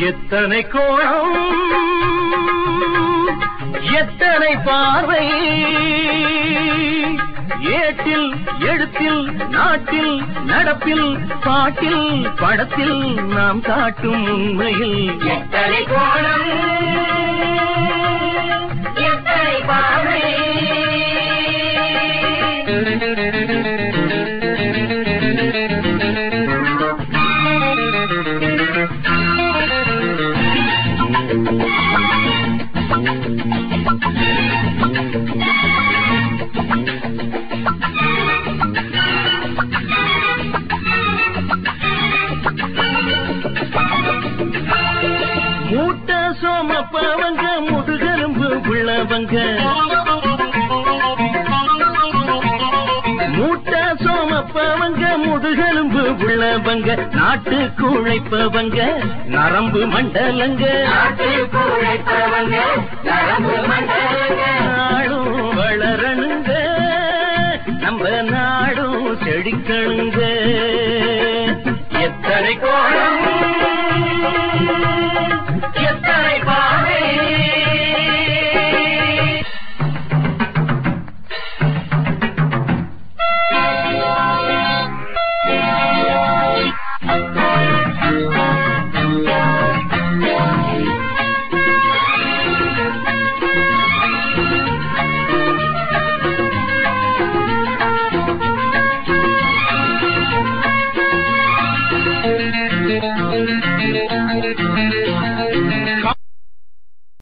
எத்தனை கோணம் எத்தனை பார்வை ஏட்டில் எழுத்தில் நாட்டில் நடப்பில் பாட்டில் படத்தில் நாம் காட்டும் உண்மையில் எத்தனை கோணம் எத்தனை பார்வை மூட்டை சோமப்பவங்க முதுகெலும்பு உள்ளவங்க மூட்டை சோமப்பவங்க முதுகெலும்பு உள்ளவங்க நாட்டுக்கு உழைப்பவங்க நரம்பு மண்டலங்க நாட்டில் உழைப்பவங்க நரம்பு மண்டலங்க நாடும் வளரணுங்க நம்ம நாடும் செழிக்கணுங்க எத்தனை கோணம் எத்தனை பார்வை Thank you.